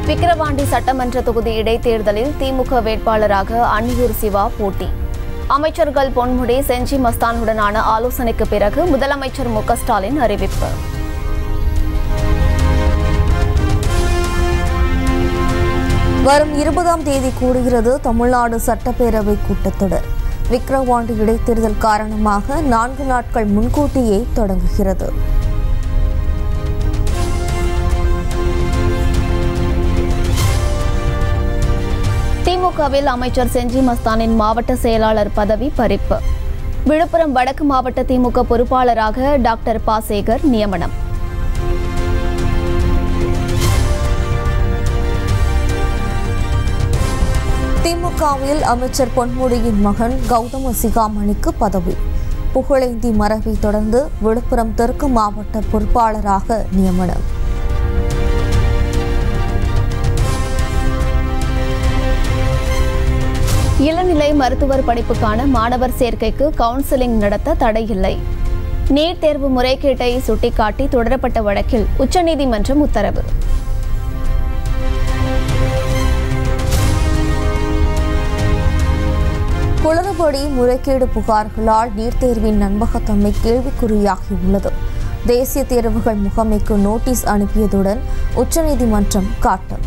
விக்கிரவாண்டி சட்டமன்ற தொகுதி இடைத்தேர்தலில் திமுக வேட்பாளராக அன்னியூர் சிவா போட்டி அமைச்சர்கள் பொன்முடி செஞ்சி மஸ்தானுடனான ஆலோசனைக்கு பிறகு முதலமைச்சர் மு க ஸ்டாலின் அறிவிப்பு வரும் இருபதாம் தேதி கூடுகிறது தமிழ்நாடு சட்டப்பேரவை கூட்டத்தொடர் விக்கிரவாண்டி இடைத்தேர்தல் காரணமாக நான்கு நாட்கள் முன்கூட்டியே தொடங்குகிறது திமுகவில் அமைச்சர் செஞ்சி மஸ்தானின் மாவட்ட செயலாளர் பதவி பறிப்பு விழுப்புரம் வடக்கு மாவட்ட திமுக பொறுப்பாளராக டாக்டர் பாசேகர் நியமனம் திமுகவில் அமைச்சர் பொன்முடியின் மகன் கௌதம சிகாமணிக்கு பதவி புகழேந்தி மரபை தொடர்ந்து விழுப்புரம் தெற்கு மாவட்ட பொறுப்பாளராக நியமனம் இளநிலை மருத்துவர் படிப்புக்கான மாணவர் சேர்க்கைக்கு கவுன்சிலிங் நடத்த தடையில்லை நீட் தேர்வு முறைகேட்டை சுட்டிக்காட்டி தொடரப்பட்ட வழக்கில் உச்சநீதிமன்றம் உத்தரவு குளறுபடி முறைகேடு புகார்களால் நீட் தேர்வின் நம்பகத்தன்மை கேள்விக்குறியாகியுள்ளது தேசிய தேர்வுகள் முகமைக்கு நோட்டீஸ் அனுப்பியதுடன் உச்சநீதிமன்றம் காட்டம்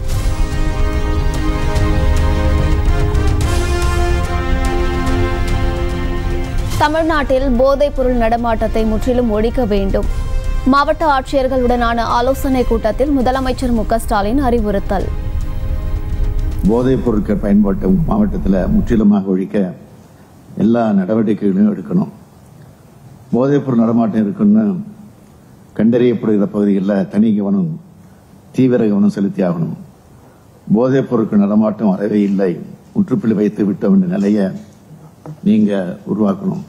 தமிழ்நாட்டில் போதைப் பொருள் நடமாட்டத்தை முற்றிலும் ஒழிக்க வேண்டும் மாவட்ட ஆட்சியர்களுடனான ஆலோசனைக் கூட்டத்தில் முதலமைச்சர் மு க ஸ்டாலின் அறிவுறுத்தல் போதைப் பொருட்கள் பயன்பாட்டை மாவட்டத்தில் முற்றிலுமாக ஒழிக்க எல்லா நடவடிக்கைகளையும் எடுக்கணும் போதைப் பொருள் நடமாட்டம் இருக்குன்னு கண்டறியப்படுகிற பகுதிகளில் தனி கவனம் தீவிர கவனம் செலுத்தி ஆகணும் போதைப் பொருட்கள் நடமாட்டம் அறவே இல்லை முற்றுப்புள்ளி வைத்து விட்ட வேண்டிய நிலையை நீங்க உருவாக்கணும்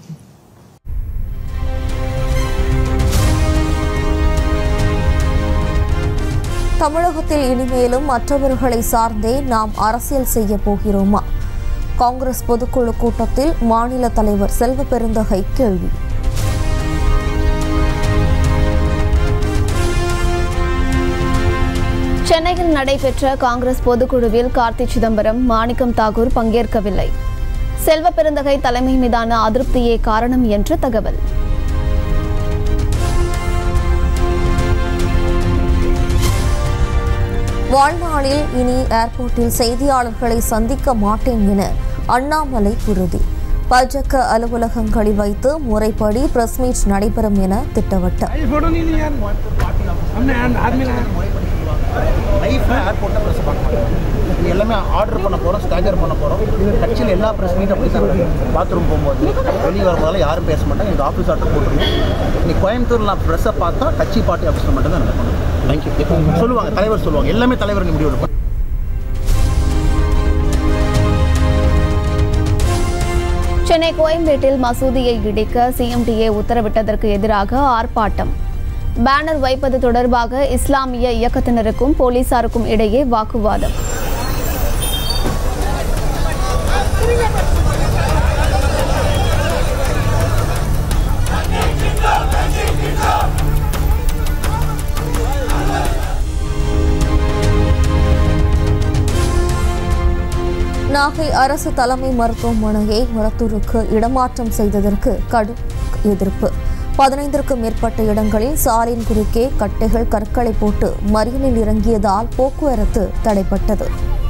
தமிழகத்தில் இனிமேலும் மற்றவர்களை சார்ந்தே நாம் அரசியல் செய்ய போகிறோமா காங்கிரஸ் பொதுக்குழு கூட்டத்தில் மாநில தலைவர் செல்வ பெருந்தகை கேள்வி சென்னையில் நடைபெற்ற காங்கிரஸ் பொதுக்குழுவில் கார்த்தி சிதம்பரம் மாணிக்கம் தாகூர் பங்கேற்கவில்லை செல்வ பெருந்தகை தலைமை மீதான அதிருப்தியே காரணம் என்று தகவல் வாழ்நாளில் இனி ஏர்போர்ட்டில் செய்தியாளர்களை சந்திக்க மாட்டேன் என அண்ணாமலை உறுதி பாஜக அலுவலகங்களில் வைத்து முறைப்படி பிரஸ் மீட் நடைபெறும் என திட்டவட்டம் आई फोटो नहीं ली यार हमने आदमी ना லைஃப்பில் ஏர்போர்ட்டை ப்ரெஸ் பார்க்க மாட்டோம் இது எல்லாமே ஆர்டர் பண்ண போகிறோம் ஸ்டாகர் பண்ண போகிறோம் கட்சியில் எல்லா ப்ரெஸ் மீட்டும் அப்படி தான் பாத்ரூம் போகும்போது வெளியே வரும்போதெல்லாம் யாரும் பேச மாட்டாங்க எங்கள் ஆஃபீஸ் ஆர்டர் போட்டுருவோம் இன்னைக்கு கோயம்புத்தூர் நான் ப்ரெஸ்ஸை பார்த்தா கட்சி பார்ட்டி ஆஃபீஸில் மட்டும் தான் நடக்கணும் தேங்க்யூ சொல்லுவாங்க தலைவர் சொல்லுவாங்க எல்லாமே தலைவர் முடிவு எடுப்பாங்க சென்னை கோயம்பேட்டில் மசூதியை இடிக்க சிஎம்டிஏ உத்தரவிட்டதற்கு எதிராக ஆர்ப்பாட்டம் பேனர் வைப்பது தொடர்பாக இஸ்லாமிய இயக்கத்தினருக்கும் போலீசாருக்கும் இடையே வாக்குவாதம் நாகை அரசு தலைமை மருத்துவமனையை மருத்தூருக்கு இடமாற்றம் செய்ததற்கு கடும் எதிர்ப்பு பதினைந்திற்கும் மேற்பட்ட இடங்களில் சாலையின் குறுக்கே கட்டைகள் கற்களை போட்டு மறியலில் இறங்கியதால் போக்குவரத்து தடைப்பட்டது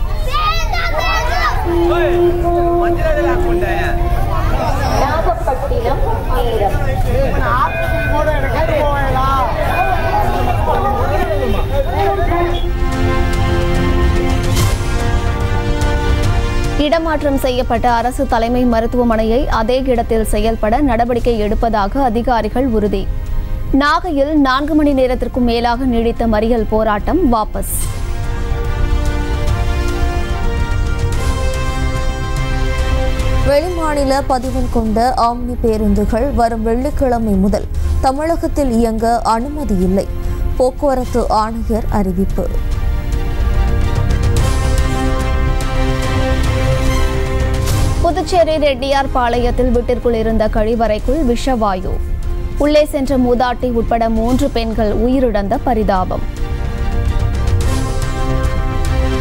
இடமாற்றம் செய்யப்பட்ட அரசு தலைமை மருத்துவமனையை அதே இடத்தில் செயல்பட நடவடிக்கை எடுப்பதாக அதிகாரிகள் உறுதி நாகையில் நான்கு மணி நேரத்திற்கும் மேலாக நீடித்த மறியல் போராட்டம் வாபஸ் வெளிமாநில பதிவெண் கொண்ட ஆம்னி பேருந்துகள் வரும் வெள்ளிக்கிழமை முதல் தமிழகத்தில் இயங்க அனுமதி இல்லை போக்குவரத்து ஆணையர் அறிவிப்பு புதுச்சேரி ரெட்டியார் பாளையத்தில் வீட்டிற்குள் இருந்த கழிவறைக்குள் விஷவாயு உள்ளே சென்ற மூதாட்டி உட்பட மூன்று பெண்கள் உயிரிழந்த பரிதாபம்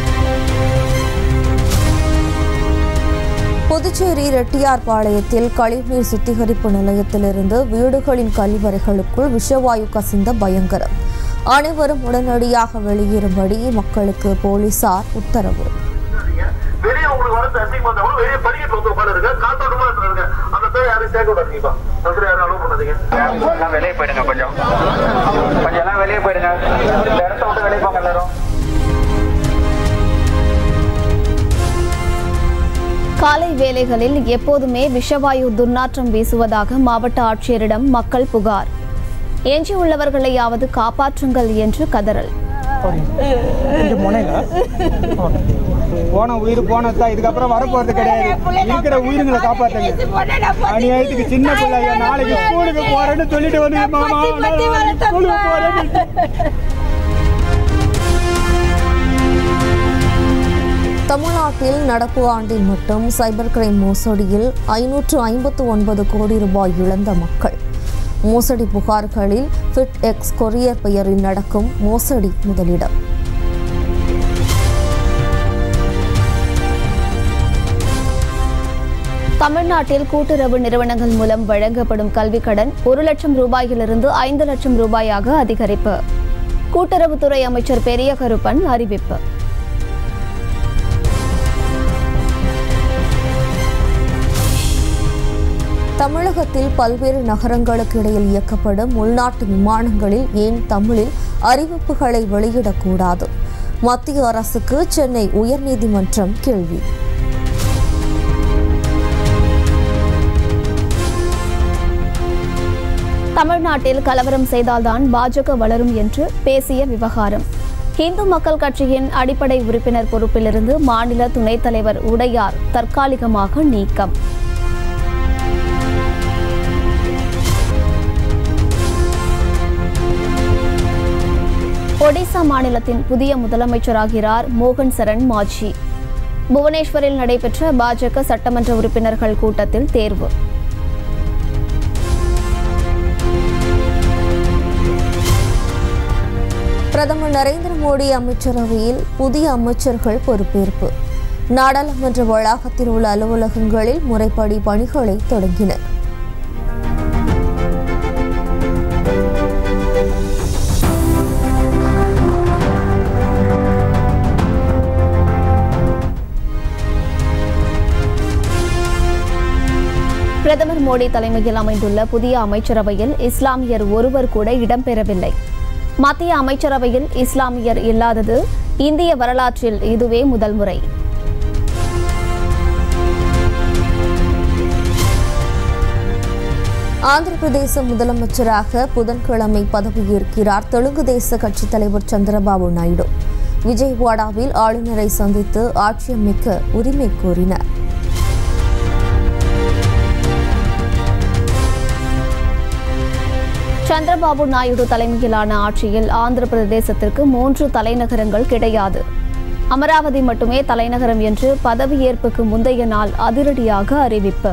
புதுச்சேரி ரெட்டியார்பாளையத்தில் கழிவுநீர் சுத்திகரிப்பு நிலையத்திலிருந்து வீடுகளின் கழிவறைகளுக்குள் விஷவாயு கசிந்த பயங்கரம் அனைவரும் உடனடியாக வெளியேறும்படி மக்களுக்கு போலீசார் உத்தரவு வெளியே உங்களுக்கு வர அசிங்கம் வந்தா கூட வெளியே படிக்கட்டு வந்து உட்காந்துருங்க காத்தோட்டமா இருந்துருங்க அந்த பேர் யாரும் சேர்க்க விடாதீங்கப்பா அந்த பேர் யாரும் அலோவ் பண்ணாதீங்க எல்லாம் வெளியே போயிடுங்க கொஞ்சம் கொஞ்சம் எல்லாம் வெளியே போயிடுங்க இந்த இடத்த விட்டு வெளியே போங்க எல்லாரும் காலை வேளைகளில் எப்போதுமே விஷவாயு துர்நாற்றம் வீசுவதாக மாவட்ட ஆட்சியரிடம் மக்கள் புகார் எஞ்சியுள்ளவர்களையாவது காப்பாற்றுங்கள் என்று கதறல் கொஞ்சம் முனையில போன உயிர் போனதுதான் இதுக்கப்புறம் வரப்போறது கிடையாது இருக்கிற உயிர்களை காப்பாத்துங்க அநியாயத்துக்கு சின்ன பிள்ளைங்க நாளைக்கு ஸ்கூலுக்கு போறேன்னு சொல்லிட்டு வந்து மாமா நான் ஸ்கூலுக்கு போறேன்னு தமிழ்நாட்டில் நடப்பு ஆண்டில் மட்டும் சைபர் கிரைம் மோசடியில் ஐநூற்று ஐம்பத்து ஒன்பது கோடி ரூபாய் இழந்த மக்கள் மோசடி புகார்களில் ஃபிட் எக்ஸ் கொரியர் பெயரில் நடக்கும் மோசடி முதலிடம் தமிழ்நாட்டில் கூட்டுறவு நிறுவனங்கள் மூலம் வழங்கப்படும் கல்விக் கடன் ஒரு லட்சம் ரூபாயிலிருந்து ஐந்து லட்சம் ரூபாயாக அதிகரிப்பு கூட்டுறவுத்துறை அமைச்சர் பெரிய கருப்பன் அறிவிப்பு தமிழகத்தில் பல்வேறு நகரங்களுக்கு இடையில் இயக்கப்படும் உள்நாட்டு விமானங்களில் ஏன் தமிழில் அறிவிப்புகளை வெளியிடக்கூடாது மத்திய அரசுக்கு சென்னை உயர்நீதிமன்றம் கேள்வி தமிழ்நாட்டில் கலவரம் செய்தால்தான் பாஜக வளரும் என்று பேசிய விவகாரம் இந்து மக்கள் கட்சியின் அடிப்படை உறுப்பினர் பொறுப்பிலிருந்து மாநில துணைத் தலைவர் உடையார் தற்காலிகமாக நீக்கம் ஒடிசா மாநிலத்தின் புதிய முதலமைச்சராகிறார் மோகன் சரண் மாஜி புவனேஸ்வரில் நடைபெற்ற பாஜக சட்டமன்ற உறுப்பினர்கள் கூட்டத்தில் தேர்வு பிரதமர் நரேந்திர மோடி அமைச்சரவையில் புதிய அமைச்சர்கள் பொறுப்பேற்பு நாடாளுமன்ற வளாகத்தில் உள்ள அலுவலகங்களில் முறைப்படி பணிகளை தொடங்கினர் பிரதமர் மோடி தலைமையில் அமைந்துள்ள புதிய அமைச்சரவையில் இஸ்லாமியர் ஒருவர் கூட இடம்பெறவில்லை மத்திய அமைச்சரவையில் இஸ்லாமியர் இல்லாதது இந்திய வரலாற்றில் இதுவே முதல் முறை ஆந்திர பிரதேச முதலமைச்சராக புதன்கிழமை பதவியேற்கிறார் தெலுங்கு தேச கட்சித் தலைவர் சந்திரபாபு நாயுடு விஜயவாடாவில் ஆளுநரை சந்தித்து ஆட்சி அமைக்க உரிமை கோரினார் சந்திரபாபு நாயுடு தலைமையிலான ஆட்சியில் ஆந்திர பிரதேசத்திற்கு மூன்று தலைநகரங்கள் கிடையாது அமராவதி மட்டுமே தலைநகரம் என்று பதவியேற்புக்கு முந்தைய நாள் அதிரடியாக அறிவிப்பு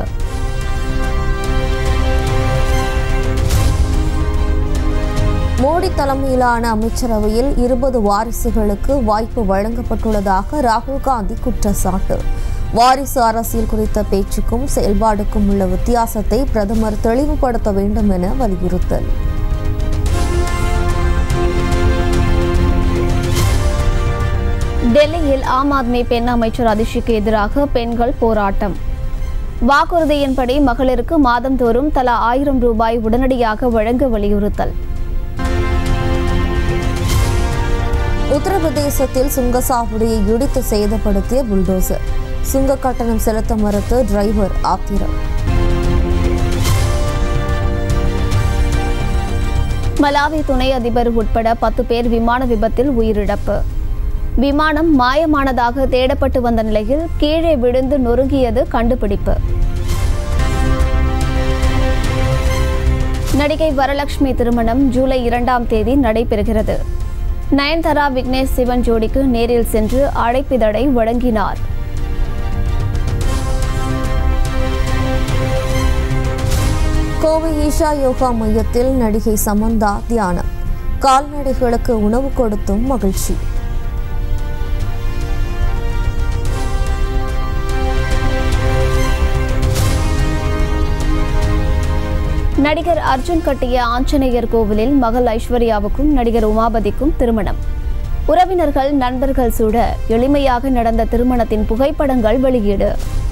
மோடி தலைமையிலான அமைச்சரவையில் இருபது வாரிசுகளுக்கு வாய்ப்பு வழங்கப்பட்டுள்ளதாக ராகுல் காந்தி குற்றச்சாட்டு வாரிசு அரசியல் குறித்த பேச்சுக்கும் செயல்பாடுக்கும் உள்ள வித்தியாசத்தை பிரதமர் தெளிவுபடுத்த வேண்டும் என வலியுறுத்தல் டெல்லியில் ஆம் ஆத்மி பெண் அமைச்சர் அதிஷிக்கு எதிராக பெண்கள் போராட்டம் வாக்குறுதியின்படி மகளிருக்கு மாதந்தோறும் தலா ஆயிரம் ரூபாய் உடனடியாக வழங்க வலியுறுத்தல் உத்தரப்பிரதேசத்தில் சுங்கசாவடியை இடித்து சேதப்படுத்திய புல்டோசர் சுங்க கட்டணம் செலுத்த மறுத்து டிரைவர் ஆத்திரம் மலாவி துணை அதிபர் உட்பட பத்து பேர் விமான விபத்தில் உயிரிழப்பு விமானம் மாயமானதாக தேடப்பட்டு வந்த நிலையில் கீழே விழுந்து நொறுங்கியது கண்டுபிடிப்பு நடிகை வரலட்சுமி திருமணம் ஜூலை இரண்டாம் தேதி நடைபெறுகிறது நயன்தாரா விக்னேஷ் சிவன் ஜோடிக்கு நேரில் சென்று அழைப்பிதழை வழங்கினார் கோவை ஈஷா யோகா மையத்தில் நடிகை சமந்தா தியானம் கால்நடைகளுக்கு உணவு கொடுத்தும் மகிழ்ச்சி நடிகர் அர்ஜுன் கட்டிய ஆஞ்சநேயர் கோவிலில் மகள் ஐஸ்வர்யாவுக்கும் நடிகர் உமாபதிக்கும் திருமணம் உறவினர்கள் நண்பர்கள் சூழ எளிமையாக நடந்த திருமணத்தின் புகைப்படங்கள் வெளியீடு